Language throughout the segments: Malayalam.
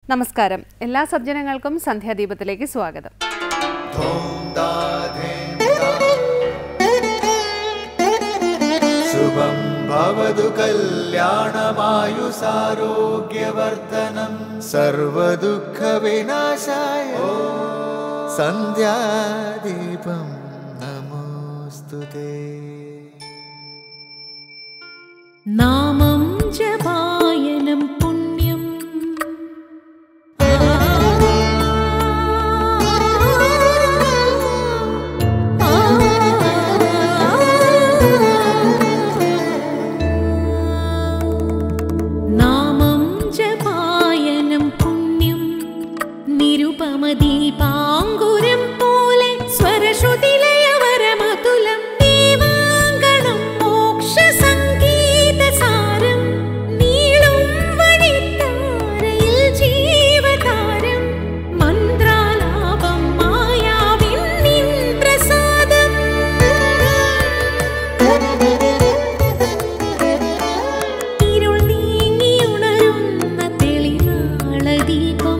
നമസ്കാരം എല്ലാ സജ്ജനങ്ങൾക്കും സന്ധ്യാദീപത്തിലേക്ക് സ്വാഗതം ശുഭം ഭവതു കല്യാണമായുസാരോഗ്യവർദ്ധനം സർവദുഃഖവിനാശായ സന്ധ്യാദീപം നമോസ്തുതേ നാമം ജപായനം പുണ്യം നാമം ജപായനം പുണ്യം നിരുപമദീപാങ്കുരം പോലെ സ്വരശ്രുതിലയവരമതുലം ദീവാങ്കണം മോക്ഷസംഗീതസാരം നീളും വഴിത്താരയിൽ ജീവതാരം മന്ത്രാലാപം മായാവിൻ നിൻ പ്രസാദം ഇരുൾ നീങ്ങിയുണരുന്ന തെളിനാളദീപം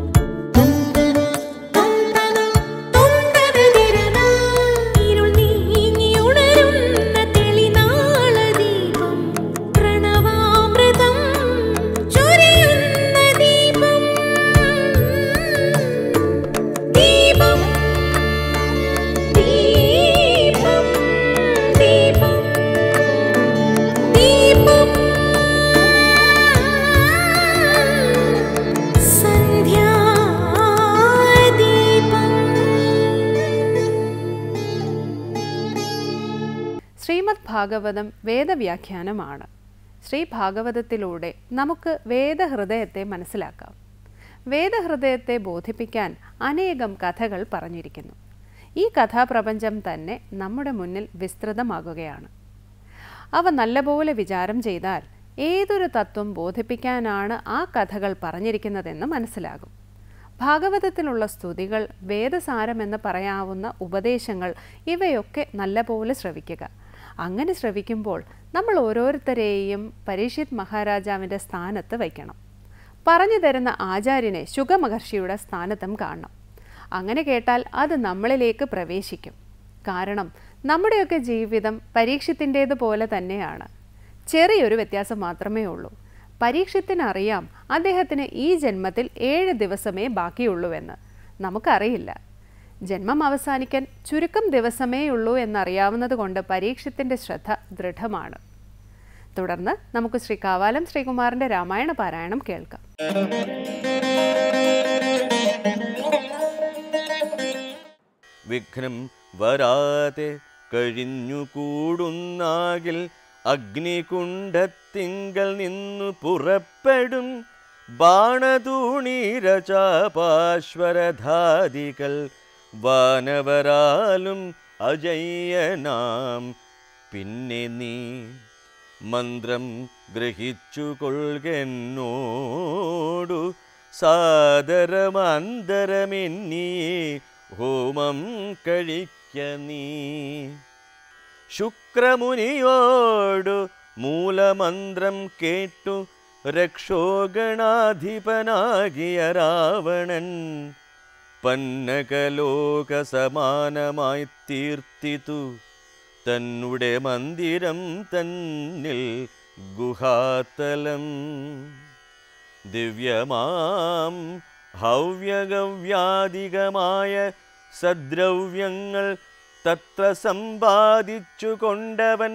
ഇരുൾ നീങ്ങിയുണരുന്ന തെളിനാളദീപം പ്രണവാമൃതം ചൊരിയുന്ന ദീപം ദീപം ദീപം ദീപം ദീപം സന്ധ്യാദീപം ശ്രീമദ് ഭാഗവതം വേദവ്യാഖ്യാനമാണ് ശ്രീ ഭാഗവതത്തിലൂടെ നമുക്ക് വേദഹൃദയത്തെ മനസ്സിലാക്കാം വേദഹൃദയത്തെ ബോധിപ്പിക്കാൻ അനേകം കഥകൾ പറഞ്ഞിരിക്കുന്നു ഈ കഥാപ്രപഞ്ചം തന്നെ നമ്മുടെ മുന്നിൽ വിസ്തൃതമാകുകയാണ് അവ നല്ലപോലെ വിചാരം ചെയ്താൽ ഏതൊരു തത്വം ബോധിപ്പിക്കാനാണ് ആ കഥകൾ പറഞ്ഞിരിക്കുന്നതെന്ന് മനസ്സിലാകും ഭാഗവതത്തിലുള്ള സ്തുതികൾ വേദസാരമെന്ന് പറയാവുന്ന ഉപദേശങ്ങൾ ഇവയൊക്കെ നല്ലപോലെ ശ്രവിക്കുക അങ്ങനെ ശ്രവിക്കുമ്പോൾ നമ്മൾ ഓരോരുത്തരെയും പരീക്ഷിത് മഹാരാജാവിൻ്റെ സ്ഥാനത്ത് വയ്ക്കണം പറഞ്ഞു തരുന്ന ആചാര്യനെ ശുഗമഹർഷിയുടെ സ്ഥാനത്തും കാണണം അങ്ങനെ കേട്ടാൽ അത് നമ്മളിലേക്ക് പ്രവേശിക്കും കാരണം നമ്മുടെയൊക്കെ ജീവിതം പരീക്ഷത്തിൻ്റേതുപോലെ തന്നെയാണ് ചെറിയൊരു വ്യത്യാസം മാത്രമേ ഉള്ളൂ പരീക്ഷത്തിനറിയാം അദ്ദേഹത്തിന് ഈ ജന്മത്തിൽ ഏഴ് ദിവസമേ ബാക്കിയുള്ളൂവെന്ന് നമുക്കറിയില്ല ജന്മം അവസാനിക്കാൻ ചുരുക്കം ദിവസമേ ഉള്ളൂ എന്നറിയാവുന്നത് കൊണ്ട് പരീക്ഷത്തിൻ്റെ ശ്രദ്ധ ദൃഢമാണ് തുടർന്ന് നമുക്ക് ശ്രീ കാവാലം ശ്രീകുമാറിൻ്റെ രാമായണ പാരായണം കേൾക്കാം വിഘ്നം വരാതെ കഴിഞ്ഞുകൂടുന്നാകിൽ അഗ്നികുണ്ഡത്തിങ്കൽ നിന്നു പുറപ്പെടും ബാണതൂണീരചാപാശ്വരധാദികൾ വാനവരാലും അജയ്യനാം പിന്നെ നീ മന്ത്രം ഗ്രഹിച്ചു കൊൾകെന്നോടു സാദരമന്തരമെന്നിയെ ഹോമം കഴിക്ക നീ ശുക്രമുനിയോടു മൂലമന്ത്രം കേട്ടു രക്ഷോഗണാധിപനാകിയ രാവണൻ പന്നകലോകസമാനമായി തീർത്തിതു തന്നുടെ മന്ദിരം തന്നിൽ ഗുഹാതലം ദിവ്യമാം ഹവ്യഗവ്യാധികമായ സദ്രവ്യങ്ങൾ തത്ര സമ്പാദിച്ചു കൊണ്ടവൻ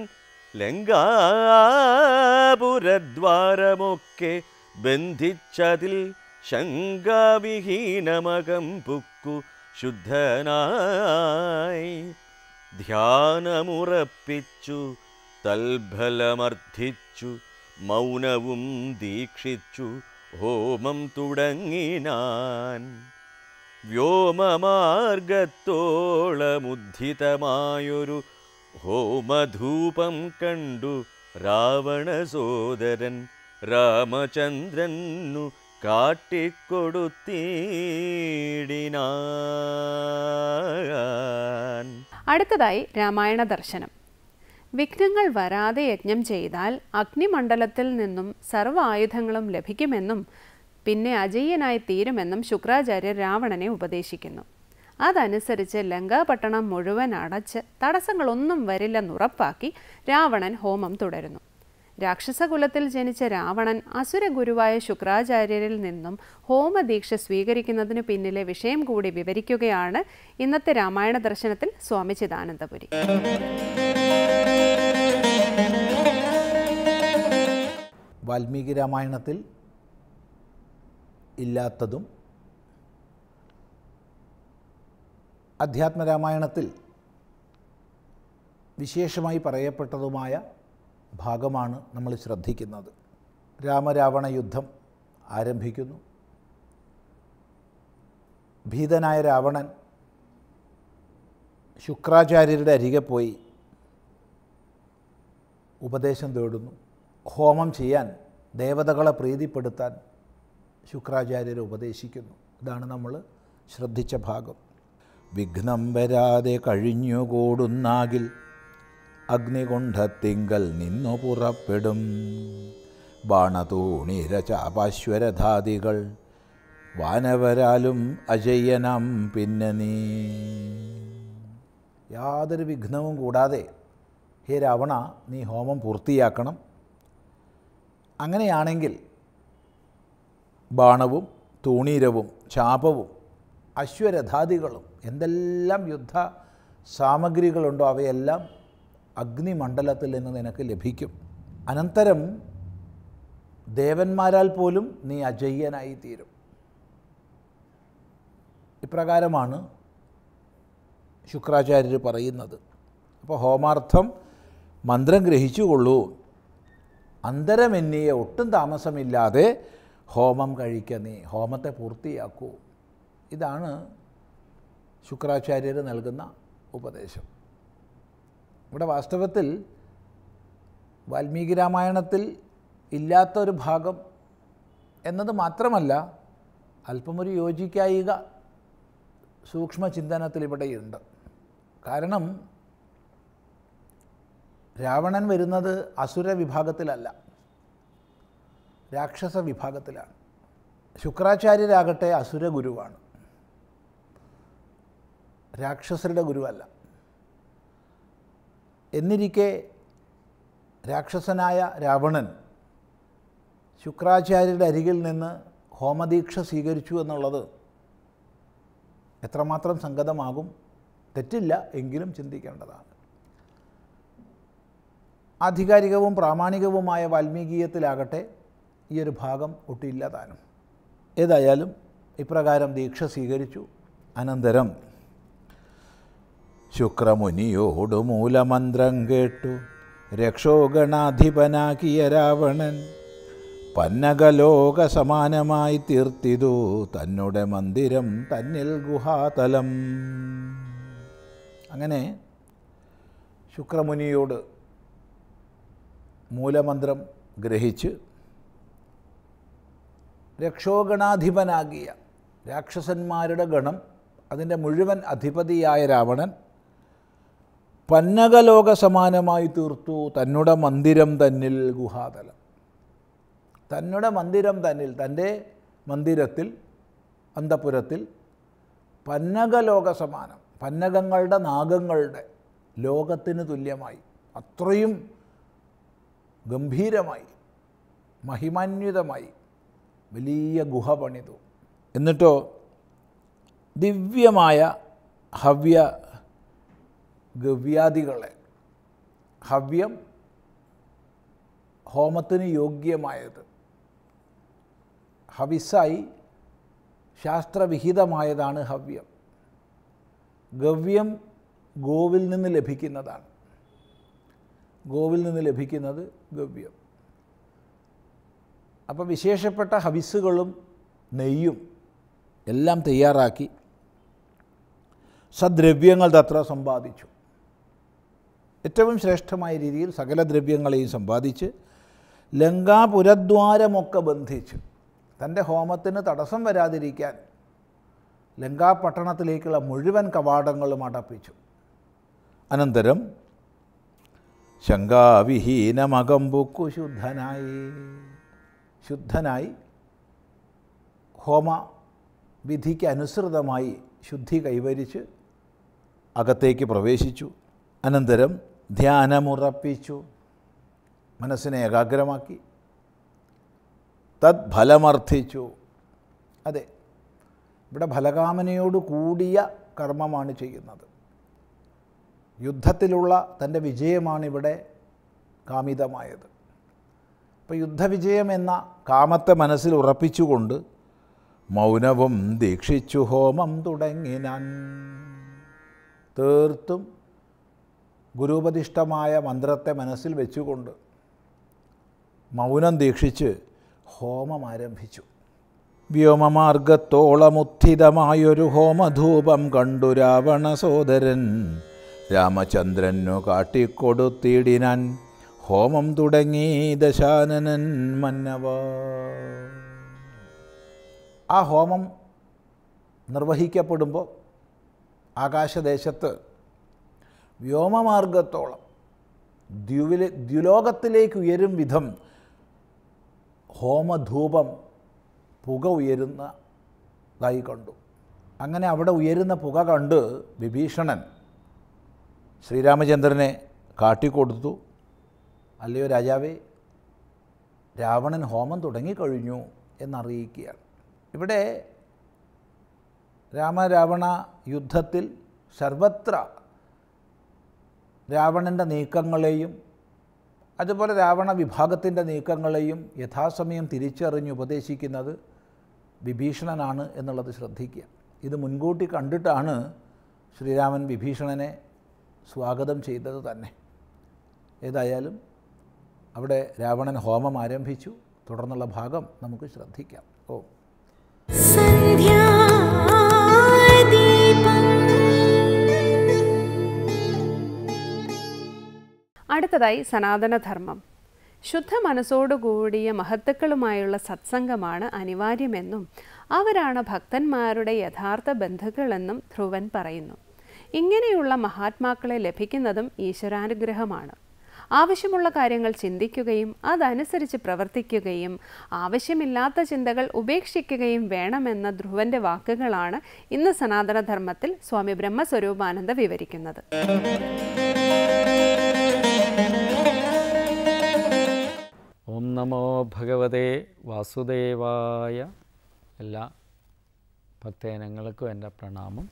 ലങ്കാപുരദ്വാരമൊക്കെ ബന്ധിച്ചതിൽ ശങ്കാവിഹീനമകം പുക്കു ശുദ്ധനായി ധ്യാനമുറപ്പിച്ചു തൽഫലമർദ്ധിച്ചു മൗനവും ദീക്ഷിച്ചു ഹോമം തുടങ്ങിനാൻ വ്യോമമാർഗത്തോളമുദ്ധിതമായൊരു ഹോമധൂപം കണ്ടു രാവണസോദരൻ രാമചന്ദ്രനു കാട്ടിക്കൊടുത്തീടിനാൻ അടുത്തതായി രാമായണ ദർശനം വിഘ്നങ്ങൾ വരാതെ യജ്ഞം ചെയ്താൽ അഗ്നിമണ്ഡലത്തിൽ നിന്നും സർവ്വ ആയുധങ്ങളും ലഭിക്കുമെന്നും പിന്നെ അജയ്യനായി തീരുമെന്നും ശുക്രാചാര്യർ രാവണനെ ഉപദേശിക്കുന്നു അതനുസരിച്ച് ലങ്കാപട്ടണം മുഴുവൻ അടച്ച് തടസ്സങ്ങളൊന്നും വരില്ലെന്നുറപ്പാക്കി രാവണൻ ഹോമം തുടരുന്നു രാക്ഷസകുലത്തിൽ ജനിച്ച രാവണൻ അസുരഗുരുവായ ശുക്രാചാര്യരിൽ നിന്നും ഹോമദീക്ഷ സ്വീകരിക്കുന്നതിനു പിന്നിലെ വിഷയം കൂടി വിവരിക്കുകയാണ് ഇന്നത്തെ രാമായണ ദർശനത്തിൽ സ്വാമി ചിദാനന്ദപുരി വാൽമീകി രാമായണത്തിൽ ഇല്ലാത്തതും അധ്യാത്മരാമായണത്തിൽ വിശേഷമായി പറയപ്പെട്ടതുമായ ഭാഗമാണ് നമ്മൾ ശ്രദ്ധിക്കുന്നത് രാമരാവണ യുദ്ധം ആരംഭിക്കുന്നു ഭീതനായ രാവണൻ ശുക്രാചാര്യരുടെ അരികെ പോയി ഉപദേശം തേടുന്നു ഹോമം ചെയ്യാൻ ദേവതകളെ പ്രീതിപ്പെടുത്താൻ ശുക്രാചാര്യർ ഉപദേശിക്കുന്നു ഇതാണ് നമ്മൾ ശ്രദ്ധിച്ച ഭാഗം വിഘ്നം വരാതെ കഴിഞ്ഞുകൂടുന്നാകിൽ അഗ്നികുണ്ഠത്തിങ്കൽ നിന്നു പുറപ്പെടും ബാണതൂണിര ചാപാശ്വരധാദികൾ വാനവരാലും അജയ്യനം പിന്നെ നീ യാതൊരു വിഘ്നവും കൂടാതെ ഹേ രാവണ നീ ഹോമം പൂർത്തിയാക്കണം അങ്ങനെയാണെങ്കിൽ ബാണവും തൂണീരവും ചാപവും അശ്വരഥാദികളും എന്തെല്ലാം യുദ്ധ സാമഗ്രികളുണ്ടോ അവയെല്ലാം അഗ്നിമണ്ഡലത്തിൽ നിന്ന് നിനക്ക് ലഭിക്കും അനന്തരം ദേവന്മാരാൽ പോലും നീ അജയ്യനായി തീരും ഇപ്രകാരമാണ് ശുക്രാചാര്യർ പറയുന്നത് അപ്പോൾ ഹോമാർത്ഥം മന്ത്രം ഗ്രഹിച്ചുകൊള്ളൂ അന്തരമെന്നിയെ ഒട്ടും താമസമില്ലാതെ ഹോമം കഴിക്ക നീ ഹോമത്തെ പൂർത്തിയാക്കൂ ഇതാണ് ശുക്രാചാര്യർ നൽകുന്ന ഉപദേശം ഇവിടെ വാസ്തവത്തിൽ വാൽമീകി രാമായണത്തിൽ ഇല്ലാത്ത ഒരു ഭാഗം എന്നത് മാത്രമല്ല അല്പമൊരു യോജിക്കായിക സൂക്ഷ്മ ചിന്തനത്തിൽ ഇവിടെയുണ്ട് കാരണം രാവണൻ വരുന്നത് അസുര വിഭാഗത്തിലല്ല രാക്ഷസ വിഭാഗത്തിലാണ് ശുക്രാചാര്യരാകട്ടെ അസുര ഗുരുവാണ് രാക്ഷസരുടെ ഗുരുവല്ല എന്നിരിക്കെ രാക്ഷസനായ രാവണൻ ശുക്രാചാര്യരുടെ അരികിൽ നിന്ന് ഹോമദീക്ഷ സ്വീകരിച്ചു എന്നുള്ളത് എത്രമാത്രം സംഗതമാകും തെറ്റില്ല എങ്കിലും ചിന്തിക്കേണ്ടതാണ് ആധികാരികവും പ്രാമാണികവുമായ വാൽമീകീയത്തിലാകട്ടെ ഈ ഒരു ഭാഗം ഒട്ടില്ല താനും ഏതായാലും ഇപ്രകാരം ദീക്ഷ സ്വീകരിച്ചു അനന്തരം ശുക്രമുനിയോട് മൂലമന്ത്രം കേട്ടു രക്ഷോഗണാധിപനാക്കിയ രാവണൻ പന്നകലോക സമാനമായി തീർത്തിതു തന്നുടെ മന്ദിരം തന്നിൽ ഗുഹാതലം അങ്ങനെ ശുക്രമുനിയോട് മൂലമന്ത്രം ഗ്രഹിച്ച് രക്ഷോഗണാധിപനാകിയ രാക്ഷസന്മാരുടെ ഗണം അതിൻ്റെ മുഴുവൻ അധിപതിയായ രാവണൻ പന്നകലോക സമാനമായി തീർത്തു തന്നുടെ മന്ദിരം തന്നിൽ ഗുഹാതലം തന്നുടെ മന്ദിരം തന്നിൽ തൻ്റെ മന്ദിരത്തിൽ അന്തപുരത്തിൽ പന്നകലോക സമാനം പന്നകങ്ങളുടെ നാഗങ്ങളുടെ ലോകത്തിന് തുല്യമായി അത്രയും ഗംഭീരമായി മഹിമാന്വിതമായി വലിയ ഗുഹ പണിതു എന്നിട്ടോ ദിവ്യമായ ഹവ്യ ഗവ്യാദികളെ ഹവ്യം ഹോമത്തിന് യോഗ്യമായത് ഹവിസായി ശാസ്ത്രവിഹിതമായതാണ് ഹവ്യം ഗവ്യം ഗോവിൽ നിന്ന് ലഭിക്കുന്നതാണ് ഗോവിൽ നിന്ന് ലഭിക്കുന്നത് ഗവ്യം അപ്പോൾ വിശേഷപ്പെട്ട ഹവിസുകളും നെയ്യും എല്ലാം തയ്യാറാക്കി സദ്രവ്യങ്ങൾ തത്ര സമ്പാദിച്ചു ഏറ്റവും ശ്രേഷ്ഠമായ രീതിയിൽ സകല ദ്രവ്യങ്ങളെയും സമ്പാദിച്ച് ലങ്കാപുരദ്വാരമൊക്കെ ബന്ധിച്ച് തൻ്റെ ഹോമത്തിന് തടസ്സം വരാതിരിക്കാൻ ലങ്കാപട്ടണത്തിലേക്കുള്ള മുഴുവൻ കവാടങ്ങളും അടപ്പിച്ചു അനന്തരം ശങ്കാവിഹീനമകം പൊക്കു ശുദ്ധനായി ശുദ്ധനായി ഹോമ വിധിക്ക് അനുസൃതമായി ശുദ്ധി കൈവരിച്ച് അകത്തേക്ക് പ്രവേശിച്ചു അനന്തരം ധ്യാനമുറപ്പിച്ചു മനസ്സിനെ ഏകാഗ്രമാക്കി തത് ഫലമർത്ഥിച്ചു അതെ ഇവിടെ ഫലകാമനയോട് കൂടിയ കർമ്മമാണ് ചെയ്യുന്നത് യുദ്ധത്തിലുള്ള തൻ്റെ വിജയമാണ് ഇവിടെ കാമിതമായത് അപ്പോൾ യുദ്ധവിജയം എന്ന കാമത്തെ മനസ്സിൽ ഉറപ്പിച്ചുകൊണ്ട് മൗനവും ദീക്ഷിച്ചു ഹോമം തുടങ്ങിനാൻ തീർത്തും ഗുരുപതിഷ്ഠമായ മന്ത്രത്തെ മനസ്സിൽ വെച്ചുകൊണ്ട് മൗനം ദീക്ഷിച്ച് ഹോമം ആരംഭിച്ചു വ്യോമമാർഗത്തോളമുത്ഥിതമായൊരു ഹോമധൂപം കണ്ടു രാവണ സോദരൻ രാമചന്ദ്രനു കാട്ടിക്കൊടുത്തിടിനാൻ ഹോമം തുടങ്ങി ദശാനനൻ മന്നവ ആ ഹോമം നിർവഹിക്കപ്പെടുമ്പോൾ ആകാശദേശത്ത് വ്യോമമാർഗത്തോളം ദ്യുവിലെ ദ്യുലോകത്തിലേക്ക് ഉയരും വിധം ഹോമധൂപം പുക ഉയരുന്നതായി കണ്ടു അങ്ങനെ അവിടെ ഉയരുന്ന പുക കണ്ട് വിഭീഷണൻ ശ്രീരാമചന്ദ്രനെ കാട്ടിക്കൊടുത്തു അല്ലയോ രാജാവേ രാവണൻ ഹോമം തുടങ്ങിക്കഴിഞ്ഞു എന്നറിയിക്കുകയാണ് ഇവിടെ രാമരാവണ യുദ്ധത്തിൽ സർവത്ര രാവണൻ്റെ നീക്കങ്ങളെയും അതുപോലെ രാവണ വിഭാഗത്തിൻ്റെ നീക്കങ്ങളെയും യഥാസമയം തിരിച്ചറിഞ്ഞ് ഉപദേശിക്കുന്നത് വിഭീഷണനാണ് എന്നുള്ളത് ശ്രദ്ധിക്കുക ഇത് മുൻകൂട്ടി കണ്ടിട്ടാണ് ശ്രീരാമൻ വിഭീഷണനെ സ്വാഗതം ചെയ്തത് തന്നെ ഏതായാലും അവിടെ രാവണൻ ഹോമം ആരംഭിച്ചു തുടർന്നുള്ള ഭാഗം നമുക്ക് ശ്രദ്ധിക്കാം ഓ അടുത്തതായി സനാതനധർമ്മം ശുദ്ധ മനസ്സോടുകൂടിയ മഹത്തുക്കളുമായുള്ള സത്സംഗമാണ് അനിവാര്യമെന്നും അവരാണ് ഭക്തന്മാരുടെ യഥാർത്ഥ ബന്ധുക്കളെന്നും ധ്രുവൻ പറയുന്നു ഇങ്ങനെയുള്ള മഹാത്മാക്കളെ ലഭിക്കുന്നതും ഈശ്വരാനുഗ്രഹമാണ് ആവശ്യമുള്ള കാര്യങ്ങൾ ചിന്തിക്കുകയും അതനുസരിച്ച് പ്രവർത്തിക്കുകയും ആവശ്യമില്ലാത്ത ചിന്തകൾ ഉപേക്ഷിക്കുകയും വേണമെന്ന ധ്രുവന്റെ വാക്കുകളാണ് ഇന്ന് സനാതനധർമ്മത്തിൽ സ്വാമി ബ്രഹ്മസ്വരൂപാനന്ദ വിവരിക്കുന്നത് ഓം നമോ ഭഗവതേ വാസുദേവായ എല്ലാ ഭക്തജനങ്ങൾക്കും എൻ്റെ പ്രണാമം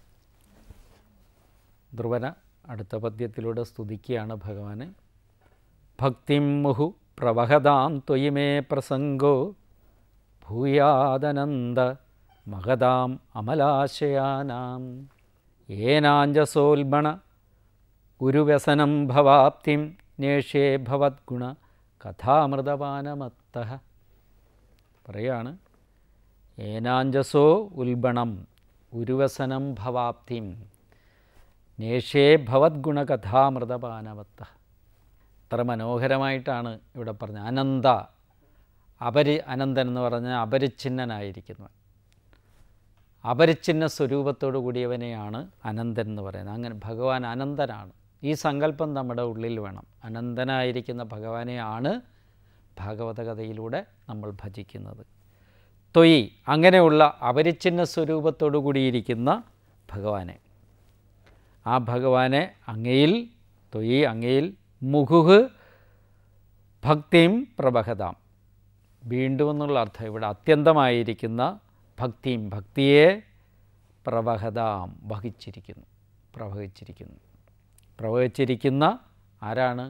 ധ്രുവന അടുത്ത പദ്യത്തിലൂടെ സ്തുതിക്കുകയാണ് ഭഗവാന് ഭക്തിം മുഹു പ്രവഹതാം ത്വയി മേ പ്രസംഗോ ഭൂയാദനന്ദ മഹതാം അമലാശയാനാം ഏനാഞ്ജസോൽബണ ഗുരുവ്യസനം ഭവാപ്തിം നേഷ്യേ ഭവദ്ഗുണ കഥാമൃതപാനമത്ത പറയാണ് ഏനാഞ്ജസോ ഉൽബണം ഉരുവസനം ഭവാപ്തിം നേഷ്യേ ഭവദ്ഗുണ കഥാമൃതപാനവത്ത അത്ര മനോഹരമായിട്ടാണ് ഇവിടെ പറഞ്ഞത് അനന്ത അപരി അനന്തൻ എന്ന് പറഞ്ഞാൽ അപരിച്ഛിന്നനായിരിക്കുന്നവൻ അപരിച്ഛിന്ന സ്വരൂപത്തോടു കൂടിയവനെയാണ് അനന്തൻ എന്ന് പറയുന്നത് അങ്ങനെ ഭഗവാൻ അനന്തനാണ് ഈ സങ്കല്പം നമ്മുടെ ഉള്ളിൽ വേണം അനന്തനായിരിക്കുന്ന ഭഗവാനെയാണ് ഭാഗവത കഥയിലൂടെ നമ്മൾ ഭജിക്കുന്നത് തൊയ് അങ്ങനെയുള്ള അപരിച്ഛിന്ന സ്വരൂപത്തോടു കൂടിയിരിക്കുന്ന ഭഗവാനെ ആ ഭഗവാനെ അങ്ങയിൽ തൊയ് അങ്ങയിൽ മുഹുഹ് ഭക്തിയും പ്രബഹതാം വീണ്ടും എന്നുള്ള അർത്ഥം ഇവിടെ അത്യന്തമായിരിക്കുന്ന ഭക്തിയും ഭക്തിയെ പ്രവഹതാം വഹിച്ചിരിക്കുന്നു പ്രവഹിച്ചിരിക്കുന്നു പ്രവഹിച്ചിരിക്കുന്ന ആരാണ്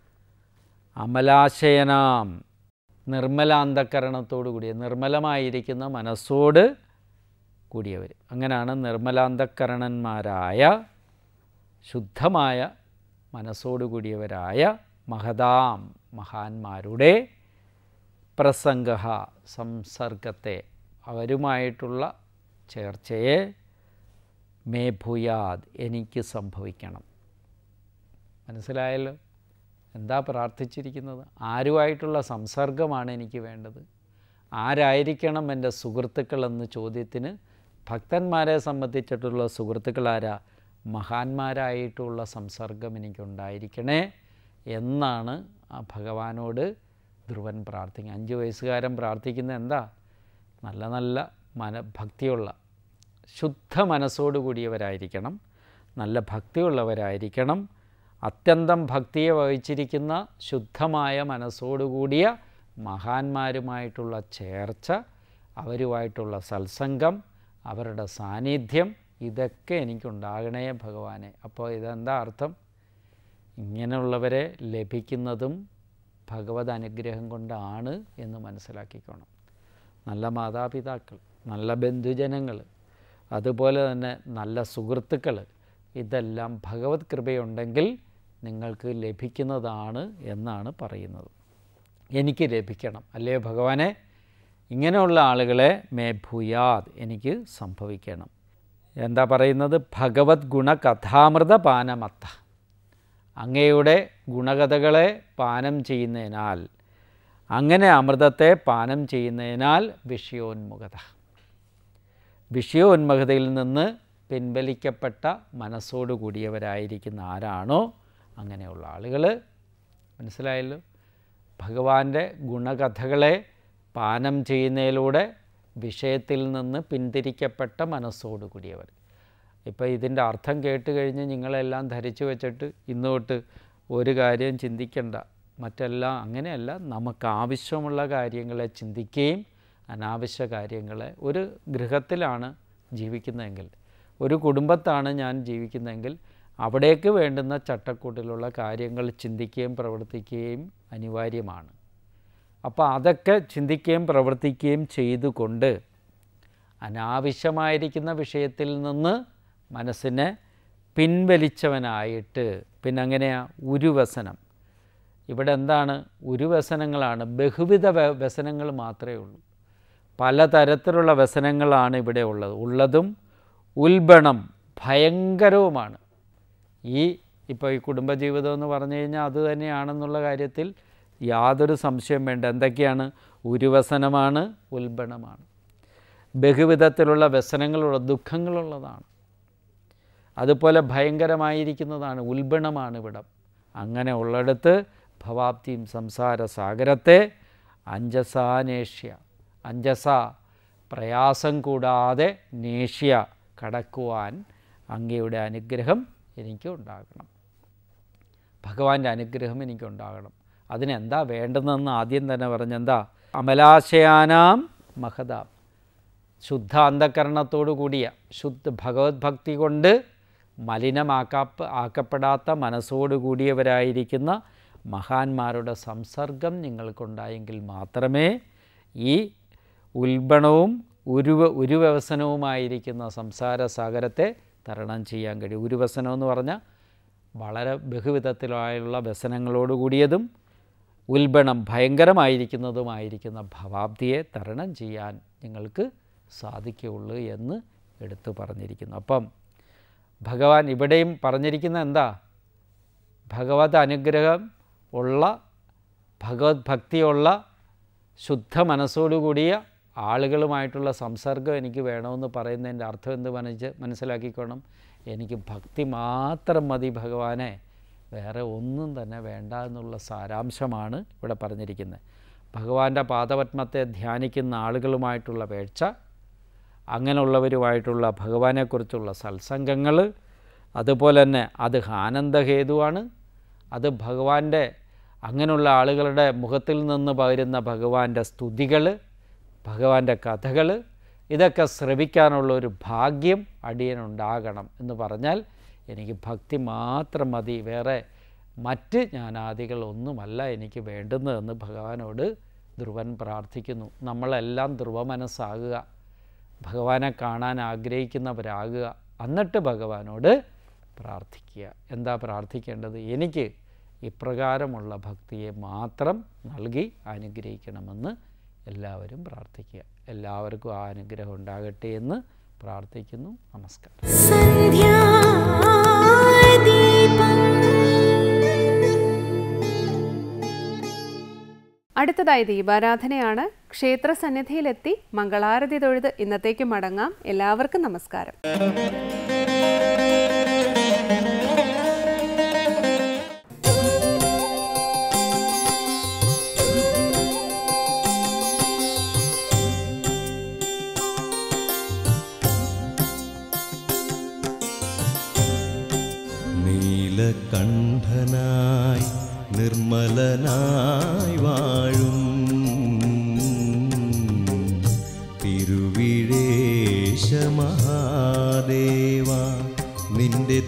അമലാശയനാം നിർമ്മലാന്തക്കരണത്തോടു കൂടിയ നിർമ്മലമായിരിക്കുന്ന മനസ്സോട് കൂടിയവർ അങ്ങനെയാണ് നിർമ്മലാന്തക്കരണന്മാരായ ശുദ്ധമായ മനസ്സോടു കൂടിയവരായ മഹതാം മഹാന്മാരുടെ പ്രസംഗ സംസർഗത്തെ അവരുമായിട്ടുള്ള ചേർച്ചയെ മേ ഭൂയാദ് എനിക്ക് സംഭവിക്കണം മനസ്സിലായല്ലോ എന്താ പ്രാർത്ഥിച്ചിരിക്കുന്നത് ആരുമായിട്ടുള്ള സംസർഗമാണ് എനിക്ക് വേണ്ടത് ആരായിരിക്കണം എൻ്റെ സുഹൃത്തുക്കൾ എന്ന ചോദ്യത്തിന് ഭക്തന്മാരെ സംബന്ധിച്ചിട്ടുള്ള സുഹൃത്തുക്കളാരാ മഹാന്മാരായിട്ടുള്ള സംസർഗം എനിക്കുണ്ടായിരിക്കണേ എന്നാണ് ആ ഭഗവാനോട് ധ്രുവൻ പ്രാർത്ഥിക്കുക അഞ്ച് വയസ്സുകാരൻ പ്രാർത്ഥിക്കുന്നത് എന്താ നല്ല നല്ല മന ഭക്തിയുള്ള ശുദ്ധ മനസ്സോടുകൂടിയവരായിരിക്കണം നല്ല ഭക്തിയുള്ളവരായിരിക്കണം അത്യന്തം ഭക്തിയെ വഹിച്ചിരിക്കുന്ന ശുദ്ധമായ മനസ്സോടുകൂടിയ മഹാന്മാരുമായിട്ടുള്ള ചേർച്ച അവരുമായിട്ടുള്ള സത്സംഗം അവരുടെ സാന്നിധ്യം ഇതൊക്കെ എനിക്കുണ്ടാകണേ ഭഗവാനെ അപ്പോൾ ഇതെന്താ അർത്ഥം ഇങ്ങനെയുള്ളവരെ ലഭിക്കുന്നതും ഭഗവത് അനുഗ്രഹം കൊണ്ടാണ് എന്ന് മനസ്സിലാക്കിക്കോണം നല്ല മാതാപിതാക്കൾ നല്ല ബന്ധുജനങ്ങൾ അതുപോലെ തന്നെ നല്ല സുഹൃത്തുക്കൾ ഇതെല്ലാം ഭഗവത് കൃപയുണ്ടെങ്കിൽ നിങ്ങൾക്ക് ലഭിക്കുന്നതാണ് എന്നാണ് പറയുന്നത് എനിക്ക് ലഭിക്കണം അല്ലേ ഭഗവാനെ ഇങ്ങനെയുള്ള ആളുകളെ മേ ഭൂയാത് എനിക്ക് സംഭവിക്കണം എന്താ പറയുന്നത് ഭഗവത് ഗുണകഥാമൃത പാനമത്ത അങ്ങയുടെ ഗുണകഥകളെ പാനം ചെയ്യുന്നതിനാൽ അങ്ങനെ അമൃതത്തെ പാനം ചെയ്യുന്നതിനാൽ വിഷയോന്മുഖത വിഷയോന്മുഖതയിൽ നിന്ന് പിൻവലിക്കപ്പെട്ട മനസ്സോടു കൂടിയവരായിരിക്കുന്ന ആരാണോ അങ്ങനെയുള്ള ആളുകൾ മനസ്സിലായല്ലോ ഭഗവാന്റെ ഗുണകഥകളെ പാനം ചെയ്യുന്നതിലൂടെ വിഷയത്തിൽ നിന്ന് പിന്തിരിക്കപ്പെട്ട മനസ്സോടു കൂടിയവർ ഇപ്പോൾ ഇതിൻ്റെ അർത്ഥം കേട്ട് കഴിഞ്ഞ് നിങ്ങളെല്ലാം ധരിച്ചു വെച്ചിട്ട് ഇന്ന് തൊട്ട് ഒരു കാര്യം ചിന്തിക്കണ്ട മറ്റെല്ലാം അങ്ങനെയല്ല നമുക്ക് ആവശ്യമുള്ള കാര്യങ്ങളെ ചിന്തിക്കുകയും അനാവശ്യ കാര്യങ്ങളെ ഒരു ഗൃഹത്തിലാണ് ജീവിക്കുന്നതെങ്കിൽ ഒരു കുടുംബത്താണ് ഞാൻ ജീവിക്കുന്നതെങ്കിൽ അവിടേക്ക് വേണ്ടുന്ന ചട്ടക്കൂട്ടിലുള്ള കാര്യങ്ങൾ ചിന്തിക്കുകയും പ്രവർത്തിക്കുകയും അനിവാര്യമാണ് അപ്പോൾ അതൊക്കെ ചിന്തിക്കുകയും പ്രവർത്തിക്കുകയും ചെയ്തുകൊണ്ട് അനാവശ്യമായിരിക്കുന്ന വിഷയത്തിൽ നിന്ന് മനസ്സിനെ പിൻവലിച്ചവനായിട്ട് പിന്നെ അങ്ങനെയാ ഉരുവസനം ഇവിടെ എന്താണ് ഉരുവസനങ്ങളാണ് ബഹുവിധ വ- വ്യസനങ്ങൾ മാത്രമേ ഉള്ളൂ പലതരത്തിലുള്ള വ്യസനങ്ങളാണ് ഇവിടെ ഉള്ളത് ഉള്ളതും ഉൽബണം ഭയങ്കരവുമാണ് ഈ ഇപ്പോൾ ഈ കുടുംബജീവിതം എന്ന് പറഞ്ഞു കഴിഞ്ഞാൽ അത് തന്നെയാണെന്നുള്ള കാര്യത്തിൽ യാതൊരു സംശയം വേണ്ട എന്തൊക്കെയാണ് ഉരുവസനമാണ് ഉൽബണമാണ് ബഹുവിധത്തിലുള്ള വ്യസനങ്ങളുള്ള ദുഃഖങ്ങളുള്ളതാണ് അതുപോലെ ഭയങ്കരമായിരിക്കുന്നതാണ് ഉൽബണമാണ് ഇവിടം അങ്ങനെ ഉള്ളിടത്ത് ഭവാബ്ദിയും സംസാര സാഗരത്തെ അഞ്ചസാനേഷ്യ അഞ്ചസ പ്രയാസം കൂടാതെ നേഷ്യ കടക്കുവാൻ അങ്ങയുടെ അനുഗ്രഹം എനിക്ക് ഉണ്ടാകണം ഭഗവാന്റെ അനുഗ്രഹം എനിക്കുണ്ടാകണം അതിനെന്താ വേണ്ടതെന്ന് ആദ്യം തന്നെ പറഞ്ഞെന്താ അമലാശയാനാം മഹതാം ശുദ്ധ അന്ധകരണത്തോടു കൂടിയ ശുദ്ധ ഭഗവത് ഭക്തി കൊണ്ട് മലിനമാക്കാപ്പ ആക്കപ്പെടാത്ത മനസ്സോടു കൂടിയവരായിരിക്കുന്ന മഹാന്മാരുടെ സംസർഗം നിങ്ങൾക്കുണ്ടായെങ്കിൽ മാത്രമേ ഈ ഉൽബണവും ഉരുവ ഉരുവ്യവസനവുമായിരിക്കുന്ന സംസാര സാഗരത്തെ തരണം ചെയ്യാൻ കഴിയും ഉരുവസനം എന്ന് പറഞ്ഞാൽ വളരെ ബഹുവിധത്തിലായുള്ള വ്യസനങ്ങളോട് കൂടിയതും ഉൽബണം ഭയങ്കരമായിരിക്കുന്നതുമായിരിക്കുന്ന ഭവാബ്ദിയെ തരണം ചെയ്യാൻ നിങ്ങൾക്ക് സാധിക്കുകയുള്ളൂ എന്ന് എടുത്തു പറഞ്ഞിരിക്കുന്നു അപ്പം ഭഗവാൻ ഇവിടെയും പറഞ്ഞിരിക്കുന്ന എന്താ ഭഗവത് അനുഗ്രഹം ഉള്ള ഭഗവത് ഭക്തിയുള്ള ശുദ്ധ മനസ്സോടുകൂടിയ ആളുകളുമായിട്ടുള്ള സംസർഗം എനിക്ക് വേണമെന്ന് പറയുന്നതിൻ്റെ അർത്ഥം എന്ത് മനസ്സ് മനസ്സിലാക്കിക്കോണം എനിക്ക് ഭക്തി മാത്രം മതി ഭഗവാനെ വേറെ ഒന്നും തന്നെ വേണ്ട എന്നുള്ള സാരാംശമാണ് ഇവിടെ പറഞ്ഞിരിക്കുന്നത് ഭഗവാന്റെ പാദപത്മത്തെ ധ്യാനിക്കുന്ന ആളുകളുമായിട്ടുള്ള വേഴ്ച അങ്ങനെയുള്ളവരുമായിട്ടുള്ള ഭഗവാനെക്കുറിച്ചുള്ള സത്സംഗങ്ങൾ അതുപോലെ തന്നെ അത് ആനന്ദഹേതുവാണ് അത് ഭഗവാന്റെ അങ്ങനെയുള്ള ആളുകളുടെ മുഖത്തിൽ നിന്ന് പകരുന്ന ഭഗവാന്റെ സ്തുതികൾ ഭഗവാന്റെ കഥകൾ ഇതൊക്കെ ശ്രവിക്കാനുള്ള ഒരു ഭാഗ്യം അടിയനുണ്ടാകണം എന്ന് പറഞ്ഞാൽ എനിക്ക് ഭക്തി മാത്രം മതി വേറെ മറ്റ് ജ്ഞാനാദികളൊന്നുമല്ല എനിക്ക് വേണ്ടുന്നതെന്ന് ഭഗവാനോട് ധ്രുവൻ പ്രാർത്ഥിക്കുന്നു നമ്മളെല്ലാം ധ്രുവമനസ്സാകുക ഭഗവാനെ കാണാൻ ആഗ്രഹിക്കുന്നവരാകുക എന്നിട്ട് ഭഗവാനോട് പ്രാർത്ഥിക്കുക എന്താ പ്രാർത്ഥിക്കേണ്ടത് എനിക്ക് ഇപ്രകാരമുള്ള ഭക്തിയെ മാത്രം നൽകി അനുഗ്രഹിക്കണമെന്ന് എല്ലാവരും പ്രാർത്ഥിക്കുക എല്ലാവർക്കും ആ അനുഗ്രഹം ഉണ്ടാകട്ടെ എന്ന് പ്രാർത്ഥിക്കുന്നു നമസ്കാരം അടുത്തതായി ദീപാരാധനയാണ് ക്ഷേത്ര സന്നിധിയിലെത്തി മംഗളാരതി തൊഴുത് ഇന്നത്തേക്ക് മടങ്ങാം എല്ലാവർക്കും നമസ്കാരം ും നിർമ്മലനായി നിർമ്മലനായി വാഴും തിരുവിഴേശ മഹാദേവ നിന്റെ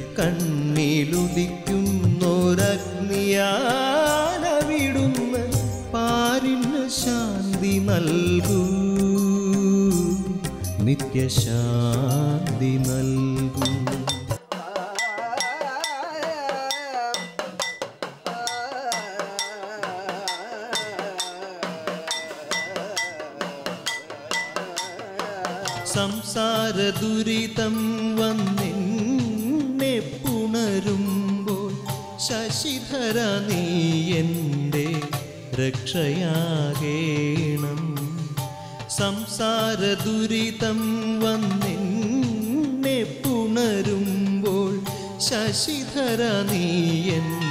തൃക്കണ്ണിലുദിക്കുന്നൊരഗ്നിയാനവിടുന്ന് പാരിന് ശാന്തി നൽകൂ നിത്യശാന്തി നൽകൂ സംസാര ദുരിതം വന്നെന്നെ പുണരുമ്പോൾ ശശിധര നീ എൻ്റെ രക്ഷയാകേണം സംസാര ദുരിതം വന്നെന്നെ പുണരുമ്പോൾ ശശിധര നീ എൻ്റെ